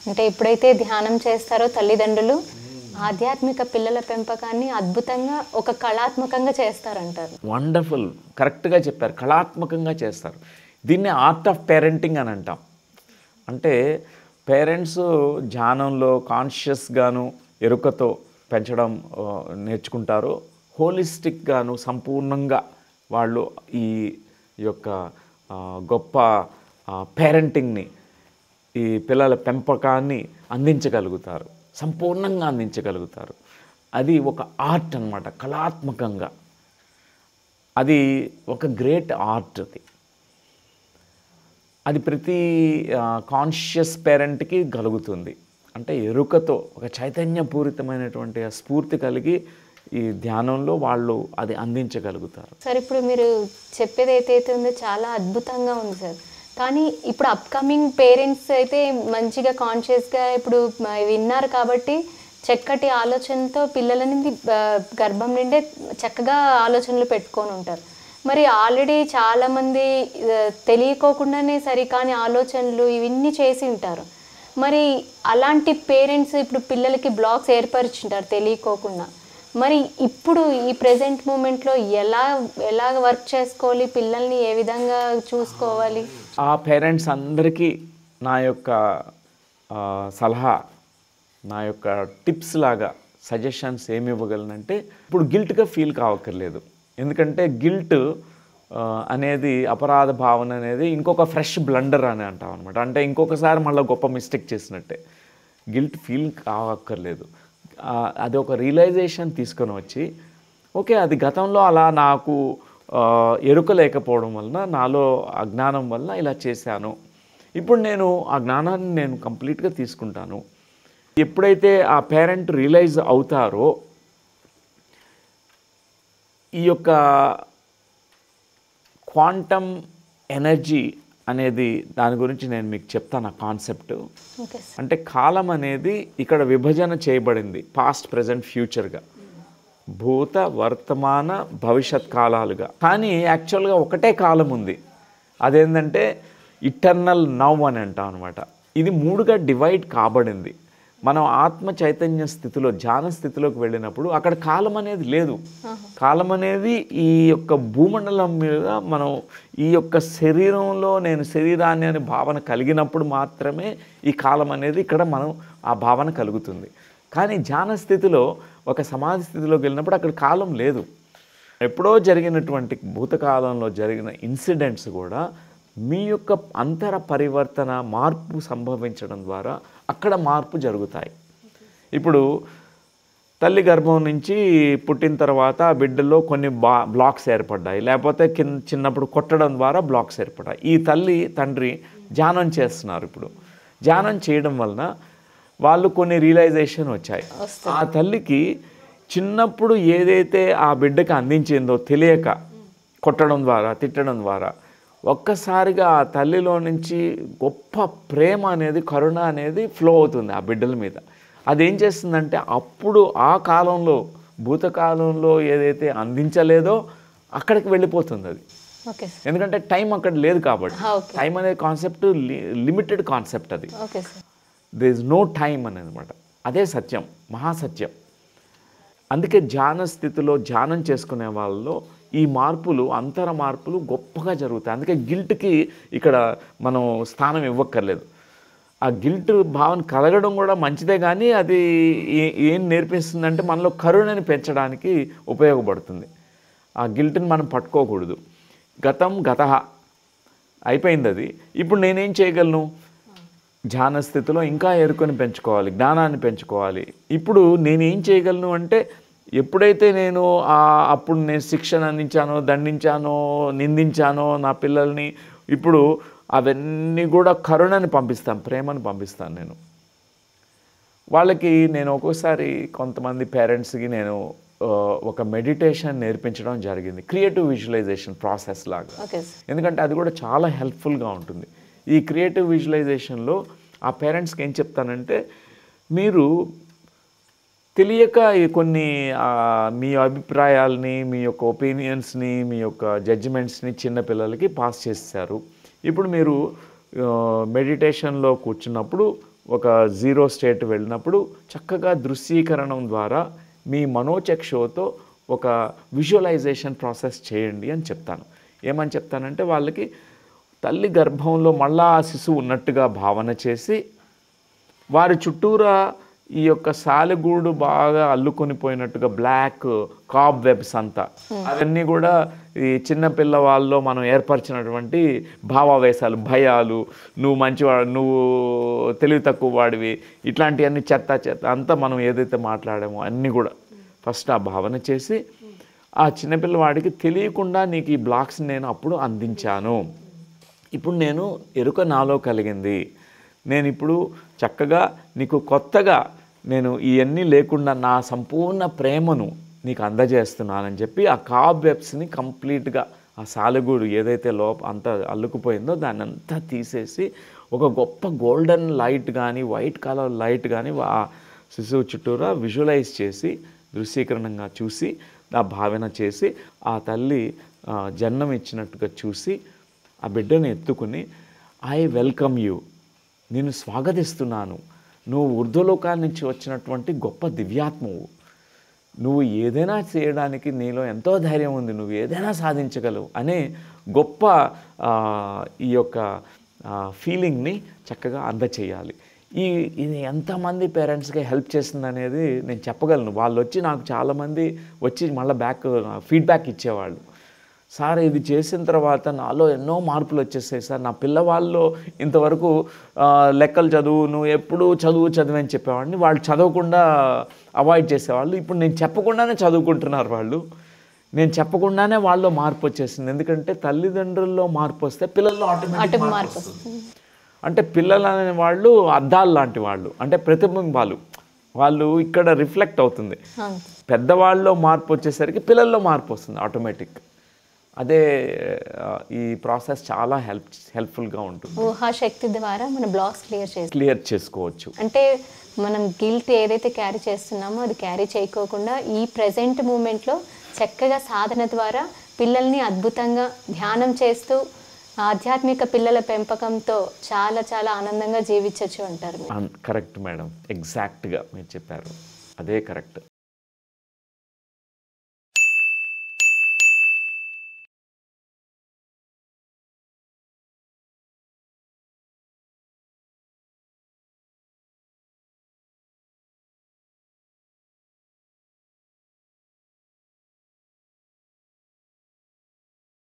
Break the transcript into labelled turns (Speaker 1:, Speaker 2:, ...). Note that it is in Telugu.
Speaker 1: అంటే ఎప్పుడైతే ధ్యానం చేస్తారో తల్లిదండ్రులు ఆధ్యాత్మిక పిల్లల పెంపకాన్ని అద్భుతంగా ఒక కళాత్మకంగా చేస్తారంటారు
Speaker 2: వండర్ఫుల్ కరెక్ట్గా చెప్పారు కళాత్మకంగా చేస్తారు దీన్ని ఆర్ట్ ఆఫ్ పేరెంటింగ్ అని అంటాం అంటే పేరెంట్స్ ధ్యానంలో కాన్షియస్గాను ఎరుకతో పెంచడం ఆ, నేర్చుకుంటారు హోలిస్టిక్గాను సంపూర్ణంగా వాళ్ళు ఈ యొక్క ఆ, గొప్ప పేరెంటింగ్ని ఈ పిల్లల పెంపకాన్ని అందించగలుగుతారు సంపూర్ణంగా అందించగలుగుతారు అది ఒక ఆర్ట్ అన్నమాట కళాత్మకంగా అది ఒక గ్రేట్ ఆర్ట్ అది అది ప్రతి కాన్షియస్ పేరెంట్కి కలుగుతుంది అంటే ఎరుకతో ఒక చైతన్యపూరితమైనటువంటి ఆ స్ఫూర్తి కలిగి ఈ ధ్యానంలో వాళ్ళు అది అందించగలుగుతారు
Speaker 1: సార్ ఇప్పుడు మీరు చెప్పేది ఏదైతే ఉందో చాలా అద్భుతంగా ఉంది సార్ కానీ ఇప్పుడు అప్కమింగ్ పేరెంట్స్ అయితే మంచిగా కాన్షియస్గా ఇప్పుడు మ- విన్నారు కాబట్టి చక్కటి ఆలోచనతో పిల్లలని ఆ, గర్భం నిండే చక్కగా ఆలోచనలు పెట్టుకొని ఉంటారు మరి ఆల్రెడీ చాలామంది ఆ, తెలియకోకుండానే సరికాని ఆలోచనలు ఇవన్నీ చేసి ఉంటారు మరి అలాంటి పేరెంట్స్ ఇప్పుడు పిల్లలకి బ్లాక్స్ ఏర్పరిచుంటారు తెలియకోకుండా మరి ఇప్పుడు ఈ ప్రెసెంట్ మూమెంట్లో ఎలా ఎలా వర్క్ చేసుకోవాలి పిల్లల్ని ఏ విధంగా చూసుకోవాలి
Speaker 2: ఆ పేరెంట్స్ అందరికీ నా యొక్క ఆ, సలహా నా యొక్క టిప్స్ లాగా సజెషన్స్ ఏమి ఇవ్వగలనంటే ఇప్పుడు గిల్ట్గా ఫీల్ కావక్కర్లేదు ఎందుకంటే గిల్ట్ అనేది అపరాధ భావన అనేది ఇంకొక ఫ్రెష్ బ్లండర్ అని అంటాం అనమాట అంటే ఇంకొకసారి మళ్ళీ గొప్ప మిస్టేక్ చేసినట్టే గిల్ట్ ఫీల్ కావక్కర్లేదు ఆ, అది ఒక రియలైజేషన్ తీసుకొని వచ్చి ఓకే అది గతంలో అలా నాకు ఆ, ఎరుక లేకపోవడం వలన నాలో అజ్ఞానం వలన ఇలా చేశాను ఇప్పుడు నేను ఆ జ్ఞానాన్ని నేను కంప్లీట్గా తీసుకుంటాను ఎప్పుడైతే ఆ పేరెంట్ రియలైజ్ అవుతారో ఈ యొక్క క్వాంటమ్ ఎనర్జీ అనేది దాని గురించి నేను మీకు చెప్తాను ఆ కాన్సెప్ట్
Speaker 1: ఓకే సార్
Speaker 2: అంటే కాలం అనేది ఇక్కడ విభజన చేయబడింది పాస్ట్ ప్రజెంట్ ఫ్యూచర్గా భూత వర్తమాన భవిష్యత్ కాలాలుగా కానీ యాక్చువల్గా ఒకటే కాలం ఉంది అదేంటంటే ఇటర్నల్ నవ్ అని అంటాం అనమాట ఇది మూడుగా డివైడ్ కాబడింది మనం ఆత్మ చైతన్య స్థితిలో ధ్యాన స్థితిలోకి వెళ్ళినప్పుడు అక్కడ కాలం అనేది లేదు కాలం అనేది ఈ యొక్క భూమండలం మీద మనం ఈ యొక్క శరీరంలో నేను శరీరాన్ని అనే భావన కలిగినప్పుడు మాత్రమే ఈ కాలం అనేది ఇక్కడ మనం ఆ భావన కలుగుతుంది కానీ ధ్యాన స్థితిలో ఒక సమాధి స్థితిలోకి వెళ్ళినప్పుడు అక్కడ కాలం లేదు ఎప్పుడో జరిగినటువంటి భూతకాలంలో జరిగిన ఇన్సిడెంట్స్ కూడా మీ యొక్క అంతర పరివర్తన మార్పు సంభవించడం ద్వారా అక్కడ మార్పు జరుగుతాయి ఇప్పుడు తల్లి గర్భం నుంచి పుట్టిన తర్వాత ఆ బిడ్డలో కొన్ని బా బ్లాక్స్ ఏర్పడ్డాయి లేకపోతే కింద చిన్నప్పుడు కొట్టడం ద్వారా బ్లాక్స్ ఏర్పడ్డాయి ఈ తల్లి తండ్రి ధ్యానం చేస్తున్నారు ఇప్పుడు ధ్యానం చేయడం వలన వాళ్ళు కొన్ని రియలైజేషన్ వచ్చాయి ఆ తల్లికి చిన్నప్పుడు ఏదైతే ఆ బిడ్డకి అందించిందో తెలియక కొట్టడం ద్వారా తిట్టడం ద్వారా ఒక్కసారిగా ఆ తల్లిలో నుంచి గొప్ప ప్రేమ అనేది కరుణ అనేది ఫ్లో అవుతుంది ఆ బిడ్డల మీద అదేం చేస్తుందంటే అప్పుడు ఆ కాలంలో భూతకాలంలో ఏదైతే అందించలేదో అక్కడికి వెళ్ళిపోతుంది అది
Speaker 1: ఓకే సార్
Speaker 2: ఎందుకంటే టైం అక్కడ లేదు కాబట్టి
Speaker 1: ఆ, ఓకే.
Speaker 2: టైం అనే కాన్సెప్ట్ లిమిటెడ్ కాన్సెప్ట్ అది
Speaker 1: okay sir
Speaker 2: there is no time అని అనమాట అదే సత్యం మహాసత్యం అందుకే ధ్యాన స్థితిలో ధ్యానం చేసుకునే వాళ్ళలో ఈ మార్పులు అంతర మార్పులు గొప్పగా జరుగుతాయి అందుకే గిల్ట్కి ఇక్కడ మనం స్థానం ఇవ్వక్కర్లేదు ఆ గిల్ట్ భావన కలగడం కూడా మంచిదే కానీ అది ఏ- ఏం నేర్పిస్తుందంటే మనలో కరుణని పెంచడానికి ఉపయోగపడుతుంది ఆ గిల్ట్ని మనం పట్టుకోకూడదు గతం గత అయిపోయింది అది ఇప్పుడు నేనేం చేయగలను ధ్యాన స్థితిలో ఇంకా ఎరుకని పెంచుకోవాలి జ్ఞానాన్ని పెంచుకోవాలి ఇప్పుడు నేనేం చేయగలను అంటే ఎప్పుడైతే నేను ఆ అప్పుడు నేను శిక్షణ అందించానో దండించానో నిందించానో నా పిల్లల్ని ఇప్పుడు అవన్నీ కూడా కరుణని పంపిస్తాను ప్రేమని పంపిస్తాను నేను వాళ్ళకి నేను ఒక్కోసారి కొంతమంది పేరెంట్స్కి నేను ఆ, ఒక మెడిటేషన్ నేర్పించడం జరిగింది క్రియేటివ్ విజువలైజేషన్ ప్రాసెస్ లాగా
Speaker 1: ఓకే సార్
Speaker 2: ఎందుకంటే అది కూడా చాలా హెల్ప్ఫుల్గా ఉంటుంది ఈ క్రియేటివ్ విజువలైజేషన్లో ఆ పేరెంట్స్కి ఏం చెప్తానంటే మీరు తెలియక ఈ కొన్ని ఆ, మీ అభిప్రాయాల్ని మీ యొక్క ఒపీనియన్స్ని మీ యొక్క జడ్జిమెంట్స్ని చిన్నపిల్లలకి పాస్ చేస్తారు ఇప్పుడు మీరు మెడిటేషన్లో కూర్చున్నప్పుడు ఒక జీరో స్టేట్ వెళ్ళినప్పుడు చక్కగా దృశ్యీకరణం ద్వారా మీ మనోచక్షుతో ఒక విజువలైజేషన్ ప్రాసెస్ చేయండి అని చెప్తాను ఏమని చెప్తానంటే వాళ్ళకి తల్లి గర్భంలో మళ్ళా ఆ శిశువు ఉన్నట్టుగా భావన చేసి వారి చుట్టూరా ఈ యొక్క సాలెగూడు బాగా అల్లుకొని పోయినట్టుగా బ్లాక్ కాబ్ వెబ్స్ అంతా అవన్నీ కూడా ఈ చిన్న పిల్లవాళ్ళలో మనం ఏర్పరిచినటువంటి భావావేశాలు భయాలు నువ్వు మంచివాడు నువ్వు తెలివి తక్కువ వాడివి ఇట్లాంటివన్నీ చెత్త చెత్త అంతా మనం ఏదైతే మాట్లాడామో అన్నీ కూడా ఫస్ట్ ఆ భావన చేసి ఆ చిన్నపిల్లవాడికి తెలియకుండా నీకు ఈ బ్లాక్స్ నేను అప్పుడు అందించాను ఇప్పుడు నేను ఎరుక నాలో కలిగింది నేను ఇప్పుడు చక్కగా నీకు కొత్తగా నేను ఇవన్నీ లేకుండా నా సంపూర్ణ ప్రేమను నీకు అందజేస్తున్నానని చెప్పి ఆ కాబ్ వెబ్స్ని కంప్లీట్గా ఆ సాలెగూడు ఏదైతే లోప అంతా అల్లుకుపోయిందో దాన్ని అంతా తీసేసి ఒక గొప్ప గోల్డెన్ లైట్ కానీ వైట్ కలర్ లైట్ కానీ ఆ శిశువు చుట్టూరా విజువలైజ్ చేసి దృశ్యీకరణంగా చూసి ఆ భావన చేసి ఆ తల్లి ఆ, జన్మం ఇచ్చినట్టుగా చూసి ఆ బిడ్డను ఎత్తుకుని ఐ వెల్కమ్ యూ నేను స్వాగతిస్తున్నాను నువ్వు ఉర్ధలోకాల నుంచి వచ్చినటువంటి గొప్ప దివ్యాత్మవు నువ్వు ఏదైనా చేయడానికి నీలో ఎంతో ధైర్యం ఉంది నువ్వు ఏదైనా సాధించగలవు అనే గొప్ప ఆ, ఈ యొక్క ఫీలింగ్ని చక్కగా అందచేయాలి ఈ ఇది ఎంతమంది పేరెంట్స్కి హెల్ప్ చేస్తుంది అనేది నేను చెప్పగలను వాళ్ళు వచ్చి నాకు చాలామంది వచ్చి మళ్ళీ బ్యాక్ ఫీడ్బ్యాక్ ఇచ్చేవాళ్ళు సార్ ఇది చేసిన తర్వాత నాలో ఎన్నో మార్పులు వచ్చేసాయి సార్ నా పిల్లవాళ్ళు ఇంతవరకు ఆ, లెక్కలు చదువు నువ్వు ఎప్పుడు చదువు చదువు అని చెప్పేవాడిని వాళ్ళు చదవకుండా అవాయిడ్ చేసేవాళ్ళు ఇప్పుడు నేను చెప్పకుండానే చదువుకుంటున్నారు వాళ్ళు నేను చెప్పకుండానే వాళ్ళలో మార్పు వచ్చేసింది ఎందుకంటే తల్లిదండ్రుల్లో మార్పు వస్తే పిల్లల్లో ఆటోమేటిక్ మార్పు వస్తుంది అంటే పిల్లలు అనే వాళ్ళు అద్దాలు లాంటి వాళ్ళు అంటే ప్రతిబింబాలు వాళ్ళు ఇక్కడ రిఫ్లెక్ట్ అవుతుంది
Speaker 1: అవును.
Speaker 2: పెద్దవాళ్ళలో మార్పు వచ్చేసరికి పిల్లల్లో మార్పు వస్తుంది ఆటోమేటిక్ అదే ఆ, ఈ ప్రాసెస్ చాలా హెల్ప్ హెల్ప్ఫుల్గా ఉంటుంది
Speaker 1: ఊహాశక్తి ద్వారా మన బ్లాక్స్ క్లియర్ చేస్తాం
Speaker 2: క్లియర్ చేసుకోవచ్చు
Speaker 1: అంటే మనం గిల్ట్ ఏదైతే క్యారీ చేస్తున్నామో అది క్యారీ చేయకోకుండా ఈ ప్రజెంట్ మూమెంట్లో చక్కగా సాధన ద్వారా పిల్లల్ని అద్భుతంగా ధ్యానం చేస్తూ ఆధ్యాత్మిక పిల్లల పెంపకంతో చాలా చాలా ఆనందంగా జీవించవచ్చు అంటారు మీరు.
Speaker 2: కరెక్ట్ మేడం ఎగ్జాక్ట్గా మీరు చెప్పారు అదే కరెక్ట్